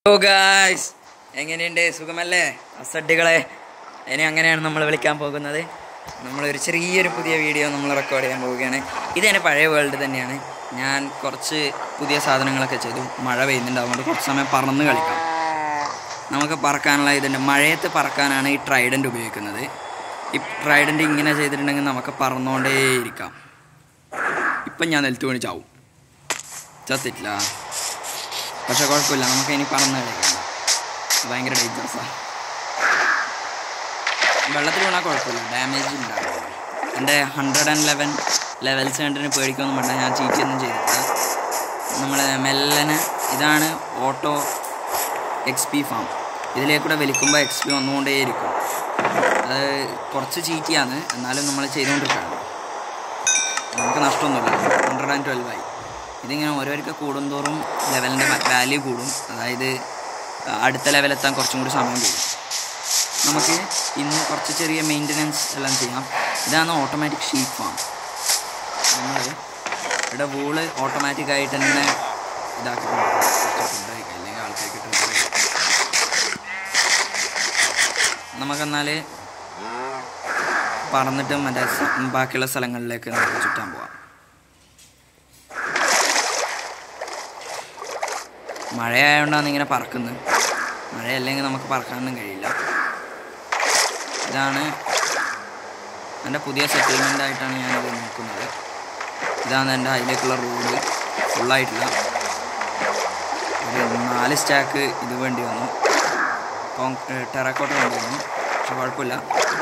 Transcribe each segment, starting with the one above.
Hello guys എങ്ങനെയുണ്ട് സുഖമല്ലേ അസഡ്ഡികളെ ഇനി അങ്ങനെയാണ് നമ്മൾ വിളിക്കാൻ പോകുന്നത് നമ്മളൊരു ചെറിയൊരു പുതിയ വീഡിയോ നമ്മൾ റെക്കോർഡ് ചെയ്യാൻ പോവുകയാണ് ഇത് എൻ്റെ പഴയ വേൾഡ് തന്നെയാണ് ഞാൻ കുറച്ച് പുതിയ സാധനങ്ങളൊക്കെ ചെയ്തു മഴ പെയ്യുന്നുണ്ട് അതുകൊണ്ട് കുറച്ച് സമയം പറന്ന് കളിക്കാം നമുക്ക് പറക്കാനുള്ള ഇതുണ്ട് മഴയത്ത് പറക്കാനാണ് ഈ ട്രൈഡൻ്റ് ഉപയോഗിക്കുന്നത് ഈ ട്രൈഡൻ്റ് ഇങ്ങനെ ചെയ്തിട്ടുണ്ടെങ്കിൽ നമുക്ക് പറന്നുകൊണ്ടേയിരിക്കാം ഇപ്പം ഞാൻ നിലത്ത് വീണ് ചാവും ചത്തിട്ടില്ല പക്ഷെ കുഴപ്പമില്ല നമുക്ക് ഇനി പറന്ന് കളിക്കണ്ട ഭയങ്കര ഡേഞ്ചറസാണ് വെള്ളത്തിൽ വീണാൽ കുഴപ്പമില്ല ഡാമേജ് ഉണ്ടാവില്ല എൻ്റെ ഹൺഡ്രഡ് ആൻഡ് ലെവൻ ലെവൽസ് കണ്ടിന് പേടിക്കൊന്നും വേണ്ട ഞാൻ ചീറ്റൊന്നും ചെയ്തിട്ടില്ല നമ്മൾ മെല്ലനെ ഇതാണ് ഓട്ടോ എക്സ് പി ഫാം ഇതിലേക്കൂടെ വലിക്കുമ്പോൾ എക്സ് പി വന്നുകൊണ്ടേയിരിക്കും അത് കുറച്ച് ചീറ്റിയാണ് എന്നാലും നമ്മൾ ചെയ്തുകൊണ്ടിരിക്കുകയാണ് നമുക്ക് നഷ്ടമൊന്നുമില്ല ഹൺഡ്രഡ് ആൻഡ് ട്വൽവ് ആയി ഇതിങ്ങനെ ഓരോരുത്തർ കൂടുന്തോറും ലെവലിൻ്റെ വാല്യൂ കൂടും അതായത് അടുത്ത ലെവലെത്താൻ കുറച്ചും കൂടി സമയം കൂടും നമുക്ക് ഇന്ന് കുറച്ച് ചെറിയ മെയിൻ്റനൻസ് എല്ലാം ചെയ്യാം ഇതാണ് ഓട്ടോമാറ്റിക് ഷീറ്റ് ഫാം നമ്മൾ ഇവിടെ വൂള് ഓട്ടോമാറ്റിക് ആയിട്ട് തന്നെ ഇതാക്കിയിട്ടുണ്ട് കുറച്ച് ഫുഡ് കഴിക്കാം അല്ലെങ്കിൽ ആൾക്കാർക്ക് ട്രിഗർ നമുക്കെന്നാൽ പറന്നിട്ട് മറ്റേ സ- ബാക്കിയുള്ള സ്ഥലങ്ങളിലേക്ക് നമുക്ക് ചുറ്റാൻ പോവാം മഴയായതുകൊണ്ടാണ് ഇങ്ങനെ പറക്കുന്നത് മഴയല്ലെങ്കിൽ നമുക്ക് പറക്കാനൊന്നും കഴിയില്ല ഇതാണ് എൻ്റെ പുതിയ സെറ്റിൽമെൻ്റ് ആയിട്ടാണ് ഞാനത് നോക്കുന്നത് ഇതാണ് എൻ്റെ അതിലേക്കുള്ള റോഡ് ഫുള്ളായിട്ടില്ല ഒരു നാല് സ്റ്റാക്ക് ഇത് വേണ്ടി വന്നു കോൺ ടെറക്കോട്ട വേണ്ടി വന്നു പക്ഷെ കുഴപ്പമില്ല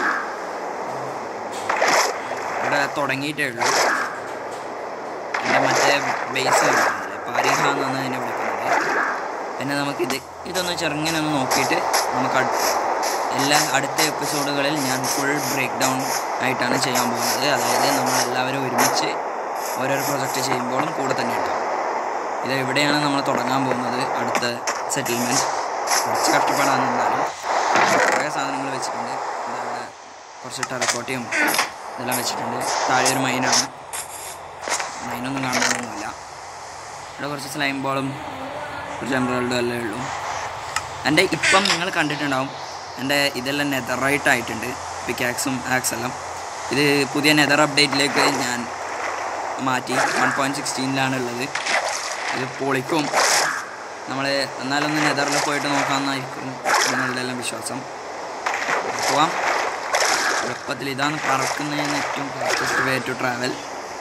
ഇവിടെ തുടങ്ങിയിട്ടേ ഉള്ളൂ എൻ്റെ മറ്റേ ബേസ് പാരിഹ എന്നാണ് അതിനെ വിളിക്കുന്നത് പിന്നെ നമുക്കിത് ഇതൊന്ന് ചെറുങ്ങനെ ഒന്ന് നോക്കിയിട്ട് നമുക്ക് അട്- എല്ലാ അടുത്ത എപ്പിസോഡുകളിൽ ഞാൻ ഫുൾ ബ്രേക്ക് ഡൗൺ ആയിട്ടാണ് ചെയ്യാൻ പോകുന്നത് അതായത് നമ്മളെല്ലാവരും ഒരുമിച്ച് ഓരോരോ പ്രൊജക്റ്റ് ചെയ്യുമ്പോഴും കൂടെ തന്നെ ഉണ്ടാവും ഇത് എവിടെയാണ് നമ്മൾ തുടങ്ങാൻ പോകുന്നത് അടുത്ത സെറ്റിൽമെൻറ്റ് കുറച്ച് കഷ്ടപ്പാടാണ് എന്നാലും കുറേ സാധനങ്ങൾ വെച്ചിട്ടുണ്ട് ഇതവിടെ കുറച്ച് ടെറക്കോട്ടയും ഇതെല്ലാം വെച്ചിട്ടുണ്ട് താഴെ ഒരു മൈനാണ് മൈനൊന്നും കാണാനൊന്നുമില്ല ഇവിടെ കുറച്ച് സ്ലൈം ബോളും കുറച്ച് എംബ്രോയിഡും എല്ലാം ഉള്ളൂ എൻ്റെ ഇപ്പം നിങ്ങൾ കണ്ടിട്ടുണ്ടാവും എൻ്റെ ഇതെല്ലാം നെതറൈറ്റ് ആയിട്ടുണ്ട് പിക്കാക്സും ആക്സ് എല്ലാം ഇത് പുതിയ നെതർ അപ്ഡേറ്റിലേക്ക് ഞാൻ മാറ്റി വൺ പോയിൻറ്റ് സിക്സ്റ്റീനിലാണ് ഉള്ളത് ഇത് പൊളിക്കും നമ്മൾ എന്നാലൊന്ന് നെതറിൽ പോയിട്ട് നോക്കാമെന്നായിരിക്കും നിങ്ങളുടെ എല്ലാം വിശ്വാസം പോവാം എളുപ്പത്തിൽ ഇതാണ് പറക്കുന്നതിന് ഏറ്റവും ഫാസ്റ്റസ്റ്റ് വേ ടു ട്രാവൽ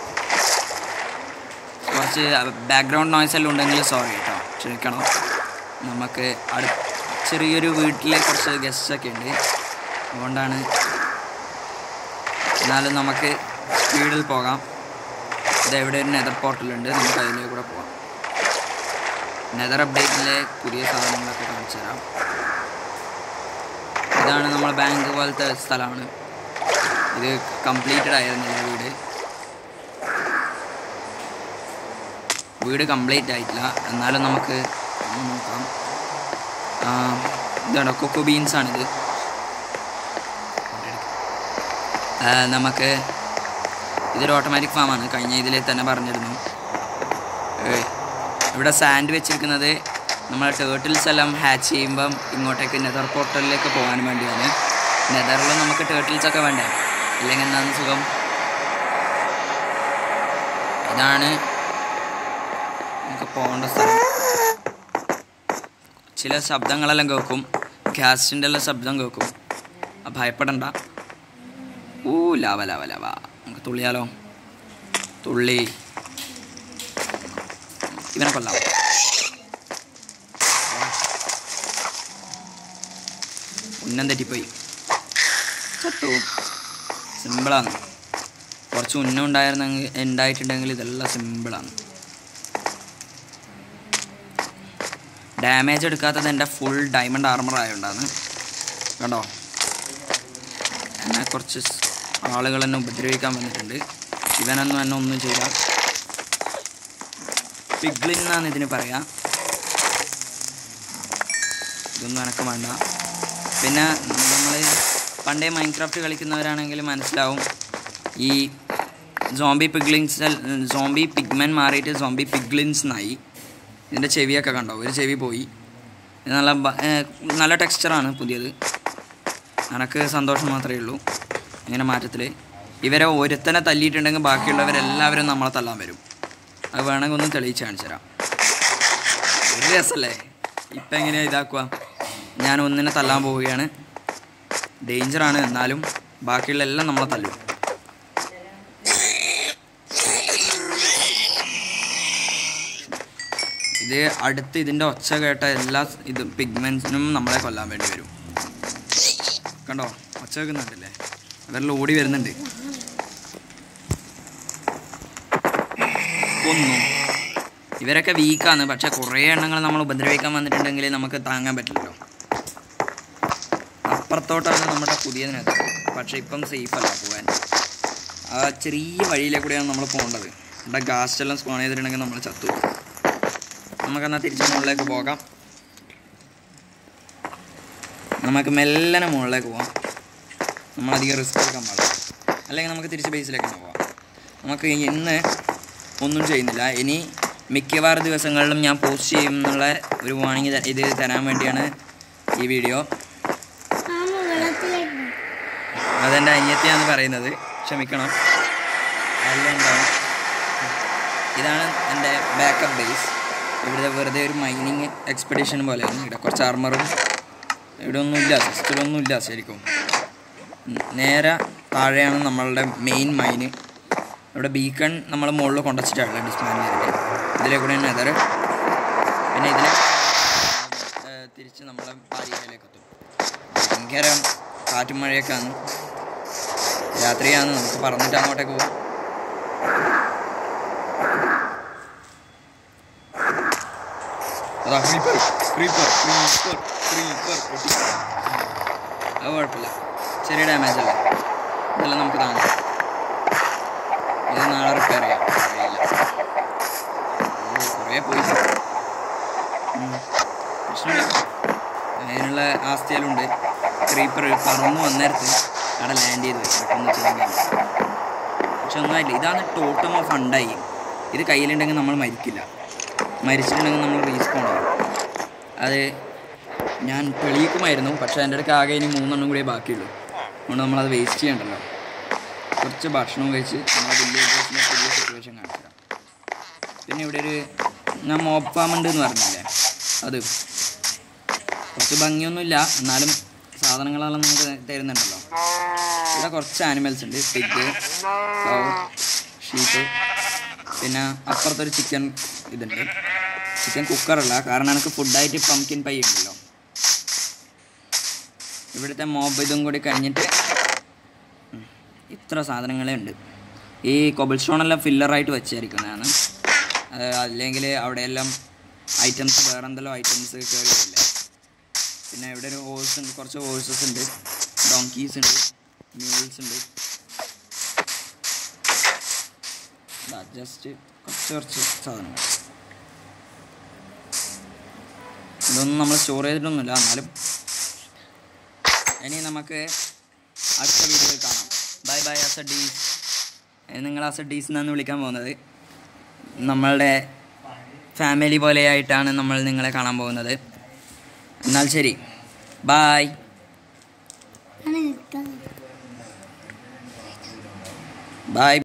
കുറച്ച് ബാക്ക്ഗ്രൗണ്ട് നോയ്സ് എല്ലാം ഉണ്ടെങ്കിൽ സോറി കേട്ടോ ക്ഷമിക്കണം നമുക്ക് അടു ചെറിയൊരു വീട്ടിൽ കുറച്ച് ഗസ്റ്റ് ഒക്കെ ഉണ്ട് അതുകൊണ്ടാണ് എന്നാലും നമുക്ക് സ്പീഡിൽ പോകാം ഇത് എവിടെ ഒരു നെതർ പോർട്ടലുണ്ട് നമുക്ക് അതിലേക്ക് കൂടെ പോകാം നെതർ അപ്ഡേറ്റിലെ പുതിയ സാധനങ്ങളൊക്കെ കാണിച്ചു തരാം ഇതാണ് നമ്മൾ ബാങ്ക് പോലത്തെ സ്ഥലമാണ് ഇത് കംപ്ലീറ്റഡ് ആയിരുന്നില്ല വീട് വീട് കംപ്ലീറ്റ് ആയിട്ടില്ല എന്നാലും നമുക്ക് ഒന്ന് നോക്കാം ആ, ഇതാണ് കൊക്കോ ബീൻസ് ആണിത് ആ, നമുക്ക് ഇതൊരു ഓട്ടോമാറ്റിക് ഫാമാണ് കഴിഞ്ഞ ഇതിൽ തന്നെ പറഞ്ഞിരുന്നു ഏയ്, ഇവിടെ സാൻഡ് വെച്ചിരിക്കുന്നത് നമ്മൾ ടേർട്ടിൽസ് എല്ലാം ഹാച്ച് ചെയ്യുമ്പം ഇങ്ങോട്ടേക്ക് നെതർ പോർട്ടലിലേക്ക് പോകാൻ വേണ്ടിയാണ് നെതറിൽ നമുക്ക് ടേർട്ടിൽസ് ഒക്കെ വേണ്ടേ ഇല്ലെങ്കിൽ എന്താണ് സുഖം ഇതാണ് നമുക്ക് പോകേണ്ട സ്ഥലം ചില ശബ്ദങ്ങളെല്ലാം കേൾക്കും ഗ്യാസിൻ്റെ എല്ലാം ശബ്ദം കേൾക്കും ആ ഭയപ്പെടണ്ട ഊ ലാവ ലാവ ലാവ നമുക്ക് തുള്ളിയാലോ തുള്ളി ഇവനെ കൊല്ലാം ഉന്നം തെറ്റിപ്പോയി ചത്തു സിമ്പിളാണ് കുറച്ച് ഉന്നം ഉണ്ടായിരുന്നെങ്കിൽ ഉണ്ടായിട്ടുണ്ടെങ്കിൽ ഇതെല്ലാം സിമ്പിളാണ് ഡാമേജ് എടുക്കാത്തത് എൻ്റെ ഫുൾ ഡയമണ്ട് ആർമർ ആയതുകൊണ്ടാണ് കണ്ടോ എന്നെ കുറച്ച് സ് ആളുകൾ എന്നെ ഉപദ്രവിക്കാൻ വന്നിട്ടുണ്ട് ഇവനൊന്നും എന്നെ ഒന്നും ചെയ്യില്ല പിഗ്ലിൻ എന്നാണ് ഇതിന് പറയാ ഇതൊന്നും എനക്ക് വേണ്ട പിന്നെ നമ്മൾ പണ്ടേ മൈൻക്രാഫ്റ്റ് കളിക്കുന്നവരാണെങ്കിൽ മനസ്സിലാവും ഈ സോംബി പിഗ്ലിൻസ് സോംബി പിഗ്മെൻ മാറിയിട്ട് സോംബി പിഗ്ലിൻസ് എന്നായി ഇതിൻ്റെ ചെവിയൊക്കെ കണ്ടോ ഒരു ചെവി പോയി ഇത് നല്ല ബ- ഏ, നല്ല ടെക്സ്ചറാണ് പുതിയത് എനക്ക് സന്തോഷം മാത്രമേ ഉള്ളൂ ഇങ്ങനെ മാറ്റത്തിൽ ഇവരെ ഒരുത്തനെ തല്ലിയിട്ടുണ്ടെങ്കിൽ ബാക്കിയുള്ളവരെല്ലാവരും നമ്മളെ തല്ലാൻ വരും അത് വേണമെങ്കിൽ ഒന്ന് തെളിയിച്ച് കാണിച്ചു തരാം ഒരു രസമല്ലേ ഇപ്പം എങ്ങനെയാണ് ഇതാക്കുക ഞാൻ ഒന്നിനെ തല്ലാൻ പോവുകയാണ് ഡേഞ്ചറാണ് എന്നാലും ബാക്കിയുള്ള എല്ലാം നമ്മളെ തല്ലും ഇത് അടുത്ത് ഇതിൻ്റെ ഒച്ച കേട്ട എല്ലാ ഇത് പിഗ്മെൻസിനും നമ്മളെ കൊല്ലാൻ വേണ്ടി വരും കണ്ടോ ഒച്ച വെക്കുന്നുണ്ടല്ലേ അവരെല്ലാം ഓടി വരുന്നുണ്ട് കൊന്നു ഇവരൊക്കെ വീക്കാണ് പക്ഷെ കുറേ എണ്ണങ്ങൾ നമ്മൾ ഉപദ്രവിക്കാൻ വന്നിട്ടുണ്ടെങ്കിൽ നമുക്ക് താങ്ങാൻ പറ്റില്ലല്ലോ അപ്പുറത്തോട്ടാണ് നമ്മുടെ പുതിയതിനകത്ത് പക്ഷെ ഇപ്പം സേഫ് അല്ല പോകാൻ ആ ചെറിയ വഴിയിലെ കൂടെയാണ് നമ്മൾ പോകേണ്ടത് ഇവിടെ ഗാസ്റ്റ് എല്ലാം സ്പോൺ ചെയ്തിട്ടുണ്ടെങ്കിൽ നമ്മൾ ചത്തു നമുക്കെന്നാൽ തിരിച്ച് മുകളിലേക്ക് പോകാം നമുക്ക് മെല്ലനെ മുകളിലേക്ക് പോകാം നമ്മളധികം റിസ്ക് എടുക്കാൻ പാടില്ല അല്ലെങ്കിൽ നമുക്ക് തിരിച്ച് ബേസിലേക്ക് തന്നെ പോകാം നമുക്ക് ഇന്ന് ഒന്നും ചെയ്യുന്നില്ല ഇനി മിക്കവാറും ദിവസങ്ങളിലും ഞാൻ പോസ്റ്റ് ചെയ്യും എന്നുള്ള ഒരു വാണിംഗ് ഇത് തരാൻ വേണ്ടിയാണ് ഈ വീഡിയോ മാമ വെള്ളത്തിലേക്ക് അതെൻ്റെ അനിയത്തിയാണ് പറയുന്നത് ക്ഷമിക്കണം എല്ലാം ഉണ്ടാവും ഇതാണ് എൻ്റെ ബാക്കപ്പ് ബേസ് ഇവിടെ വെറുതെ ഒരു മൈനിങ് എക്സ്പെഡിഷൻ പോലെയാണ് ഇവിടെ കുറച്ച് ആർമറും ഇവിടെ ഒന്നുമില്ല സിസ്റ്ററൊന്നുമില്ല ശരിക്കും ഉം, നേരെ താഴെയാണ് നമ്മളുടെ മെയിൻ മൈന് ഇവിടെ ബീക്കൺ നമ്മൾ മുകളിൽ കൊണ്ടുവച്ചിട്ടാണ് ഡിസ്മാൻ ചെയ്തിട്ട് ഇതിലെ കൂടെ നെതർ പിന്നെ ഇതിലെ ഏർ, തിരിച്ച് നമ്മളെ പാരിയിലേക്ക് എത്തും ഭയങ്കര കാറ്റും മഴയൊക്കെയാണ് രാത്രിയാണ് നമുക്ക് പറന്നിട്ട് അങ്ങോട്ടേക്ക് പോകാം അതാ ക്രീപ്പർ ക്രീപ്പർ ക്രീപ്പർ ക്രീപ്പർ അത് കുഴപ്പമില്ല ചെറിയ ഡാമേജ് അല്ലേ ഇതെല്ലാം നമുക്ക് താങ്ങാം ഇത് നാളെ റിപ്പയർ ചെയ്യാം അറിയില്ല കുറേ പോയി ഉം. പ്രശ്നമില്ല അതിനുള്ള ആസ്തിയിലുണ്ട് ക്രീപ്പർ പറന്നു വന്നേരത്ത് അവിടെ ലാൻഡ് ചെയ്ത് പോയി ഇറക്കൊന്നും ചെയ്യാൻ കഴിയില്ല പക്ഷെ ഒന്നുമായില്ല ഇതാണ് ടോട്ടം ഓഫ് അണ്ടായി ഇത് കയ്യിലുണ്ടെങ്കിൽ നമ്മൾ മരിക്കില്ല മരിച്ചിട്ടുണ്ടെങ്കിൽ നമ്മൾ റീസ്പോൺ ആവും അത് ഞാൻ തെളിയിക്കുമായിരുന്നു പക്ഷേ എൻ്റെ അടുക്ക് ആകെ ഇനി മൂന്നെണ്ണം കൂടിയേ ബാക്കിയുള്ളൂ അതുകൊണ്ട് നമ്മളത് വേസ്റ്റ് ചെയ്യണ്ടല്ലോ കുറച്ച് ഭക്ഷണവും കഴിച്ച് നമ്മളെ വില്ലേജേഴ്സിൻ്റെ പുതിയ സിറ്റുവേഷൻ കാണിച്ചു തരാം പിന്നെ ഇവിടെ ഒരു ഞാൻ മോപ്പ് ഫാം ഉണ്ട് എന്ന് പറഞ്ഞില്ലേ അത് കുറച്ച് ഭംഗിയൊന്നുമില്ല എന്നാലും സാധനങ്ങളെല്ലാം നമുക്ക് തരുന്നുണ്ടല്ലോ ഇവിടെ കുറച്ച് ആനിമൽസ് ഉണ്ട് പിഗ് കൗ ഷീപ്പ് പിന്നെ അപ്പുറത്തൊരു ചിക്കൻ ഇതുണ്ട് ചിക്കൻ കുക്കറല്ല കാരണം എനിക്ക് ഫുഡായിട്ട് പംകിൻ പൈ ഉണ്ടല്ലോ ഇവിടുത്തെ മോബ് ഇതും കൂടി കഴിഞ്ഞിട്ട് ഉം, ഇത്ര സാധനങ്ങളേ ഉണ്ട് ഈ കൊബിൾ സ്റ്റോണെല്ലാം ഫില്ലറായിട്ട് വെച്ചായിരിക്കുന്നതാണ് അത് അല്ലെങ്കിൽ അവിടെയെല്ലാം ഐറ്റംസ് വേറെ എന്തെല്ലാം ഐറ്റംസ് കയറി വരില്ല പിന്നെ ഇവിടെ ഒരു ഹോഴ്സ് ഉണ്ട് കുറച്ച് ഹോഴ്സസ് ഉണ്ട് ഡോങ്കീസ് ഉണ്ട് മ്യൂൾസ് ഉണ്ട് ജസ്റ്റ് കുറച്ച് കുറച്ച് സാധനങ്ങൾ ഇതൊന്നും നമ്മൾ സ്റ്റോർ ചെയ്തിട്ടൊന്നുമില്ല എന്നാലും ഇനി നമുക്ക് അടുത്ത വീഡിയോയിൽ കാണാം ബൈ ബൈ അസഡീസ് നിങ്ങൾ അസഡീസ് എന്നാണ് വിളിക്കാൻ പോകുന്നത് നമ്മളുടെ ഫാമിലി പോലെയായിട്ടാണ് നമ്മൾ നിങ്ങളെ കാണാൻ പോകുന്നത് എന്നാൽ ശരി ബായ് ആണ് നിൽക്കുന്നത് ബായ്